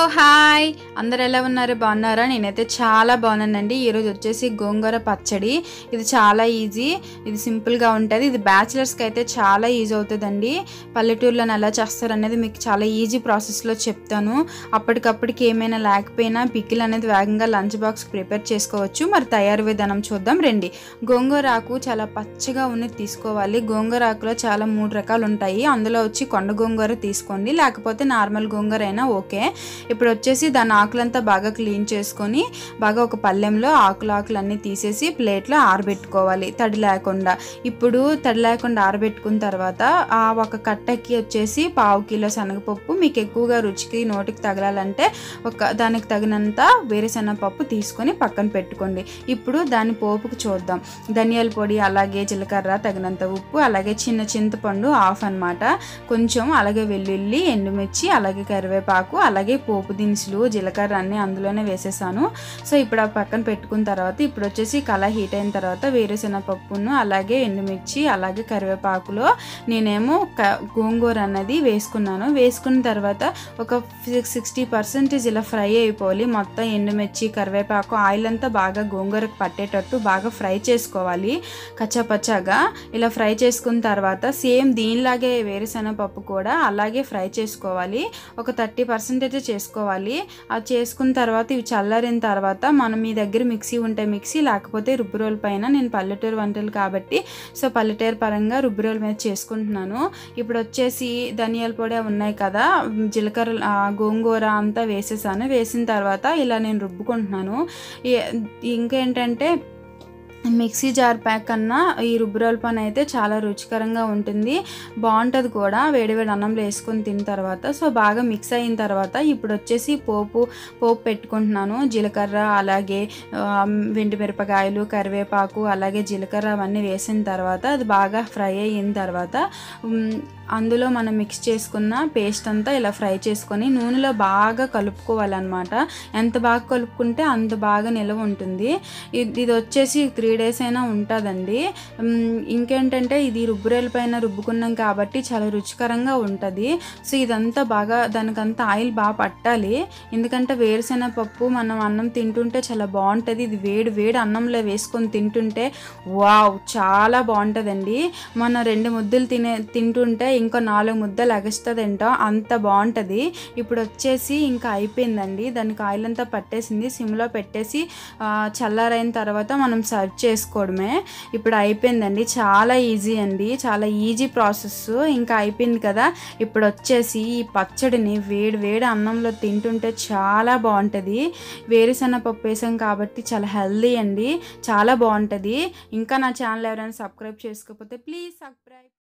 hi అందరు ఎలా ఉన్నారు బాగున్నారా నేనైతే చాలా బాగున్నానండి ఈరోజు వచ్చేసి గోంగూర పచ్చడి ఇది చాలా ఈజీ ఇది సింపుల్గా ఉంటుంది ఇది బ్యాచిలర్స్కి అయితే చాలా ఈజీ అవుతుందండి పల్లెటూరులో ఎలా చేస్తారు అనేది మీకు చాలా ఈజీ ప్రాసెస్లో చెప్తాను అప్పటికప్పటికి ఏమైనా లేకపోయినా పికిల్ అనేది వేగంగా లంచ్ బాక్స్ ప్రిపేర్ చేసుకోవచ్చు మరి తయారు విధానం చూద్దాం రండి గోంగూర ఆకు చాలా పచ్చగా ఉన్నది తీసుకోవాలి గోంగూర ఆకులో చాలా మూడు రకాలు ఉంటాయి అందులో వచ్చి కొండ గోంగూర తీసుకోండి లేకపోతే నార్మల్ గోంగూర అయినా ఓకే ఇప్పుడు వచ్చేసి దాని ఆకులంతా బాగా క్లీన్ చేసుకొని బాగా ఒక పళ్ళెంలో ఆకులు ఆకులు అన్నీ తీసేసి ప్లేట్లో ఆరబెట్టుకోవాలి తడి లేకుండా ఇప్పుడు తడి లేకుండా ఆరబెట్టుకున్న తర్వాత ఆ ఒక కట్టకి వచ్చేసి పావు కిలో శనగపప్పు మీకు ఎక్కువగా రుచికి నోటికి తగలాలంటే ఒక దానికి తగినంత వేరుశనగపప్పు తీసుకొని పక్కన పెట్టుకోండి ఇప్పుడు దాని పోపుకు చూద్దాం ధనియాల పొడి అలాగే జీలకర్ర తగినంత ఉప్పు అలాగే చిన్న చింతపండు ఆఫ్ అన్నమాట కొంచెం అలాగే వెల్లుల్లి ఎండుమిర్చి అలాగే కరివేపాకు అలాగే పోపు దినుసులు జీలకర్ర అన్నీ అందులోనే వేసేసాను సో ఇప్పుడు ఆ పక్కన పెట్టుకున్న తర్వాత ఇప్పుడు వచ్చేసి కళ హీట్ అయిన తర్వాత వేరుశెనగ పప్పును అలాగే ఎండుమిర్చి అలాగే కరివేపాకులో నేనేమో క గోంగూర అన్నది వేసుకున్నాను వేసుకున్న తర్వాత ఒక సిక్స్టీ పర్సెంటేజ్ ఇలా ఫ్రై అయిపోవాలి మొత్తం ఎండుమిర్చి కరివేపాకు ఆయిల్ అంతా బాగా గోంగూరకు పట్టేటట్టు బాగా ఫ్రై చేసుకోవాలి కచ్చాపచ్చాగా ఇలా ఫ్రై చేసుకున్న తర్వాత సేమ్ దీనిలాగే వేరుశెనగ పప్పు కూడా అలాగే ఫ్రై చేసుకోవాలి ఒక థర్టీ పర్సెంటేజ్ చేసుకోవాలి అది చేసుకున్న తర్వాత ఇవి చల్లారిన తర్వాత మనం మీ దగ్గర మిక్సీ ఉంటే మిక్సీ లేకపోతే రుబ్బు రోల్ పైన నేను పల్లెటూరు వంటలు కాబట్టి సో పల్లెటూరు పరంగా రుబ్బు రోల్ మీద చేసుకుంటున్నాను ఇప్పుడు వచ్చేసి ధనియాల పొడి అవి ఉన్నాయి కదా జీలకర్ర ఆ, గోంగూర అంతా వేసేసాను వేసిన తర్వాత ఇలా నేను రుబ్బుకుంటున్నాను ఈ- ఇంకేంటంటే మిక్సీ జార్ ప్యాక్ కన్నా ఈ రుబ్బురోల పని అయితే చాలా రుచికరంగా ఉంటుంది బాగుంటుంది కూడా వేడివేడి అన్నంలో వేసుకొని తిన్న తర్వాత సో బాగా మిక్స్ అయిన తర్వాత ఇప్పుడు వచ్చేసి పోపు పోపు పెట్టుకుంటున్నాను జీలకర్ర అలాగే ఆ, వెండి మిరపకాయలు కరివేపాకు అలాగే జీలకర్ర అవన్నీ వేసిన తర్వాత అది బాగా ఫ్రై అయిన తర్వాత ఉమ్, అందులో మనం మిక్స్ చేసుకున్న పేస్ట్ అంతా ఇలా ఫ్రై చేసుకొని నూనెలో బాగా కలుపుకోవాలన్నమాట ఎంత బాగా కలుపుకుంటే అంత బాగా నిలవ ఉంటుంది ఇది ఇది వచ్చేసి త్రీ డేస్ అయినా ఉంటుందండి ఉమ్, ఇంకేంటంటే ఇది రుబ్బురేల పైన రుబ్బుకున్నాం కాబట్టి చాలా రుచికరంగా ఉంటుంది సో ఇదంతా బాగా దానికంతా ఆయిల్ బాగా పట్టాలి ఎందుకంటే వేరుశెనగ పప్పు మనం అన్నం తింటుంటే చాలా బాగుంటుంది ఇది వేడి వేడి అన్నంలో వేసుకొని తింటుంటే వావ్ చాలా బాగుంటుందండి మన రెండు ముద్దలు తినే తింటుంటే ఇంకో నాలుగు ముద్దలు ఎగస్ట్రా తింటాం అంత బాగుంటుంది ఇప్పుడు వచ్చేసి ఇంకా అయిపోయిందండి దానికి ఆయిల్ అంతా పట్టేసింది సిమ్లో పెట్టేసి ఆ, చల్లారైన తర్వాత మనం సర్వ్ చేసుకోవడమే ఇప్పుడు అయిపోయిందండి చాలా ఈజీ అండి చాలా ఈజీ ప్రాసెస్ ఇంకా అయిపోయింది కదా ఇప్పుడు వచ్చేసి ఈ పచ్చడిని వేడి వేడి అన్నంలో తింటుంటే చాలా బాగుంటుంది వేరుశెనగ పప్పు వేసాం కాబట్టి చాలా హెల్దీ అండి చాలా బాగుంటుంది ఇంకా నా ఛానల్ ఎవరైనా సబ్స్క్రైబ్ చేసుకోకపోతే ప్లీజ్ సబ్స్క్రైబ్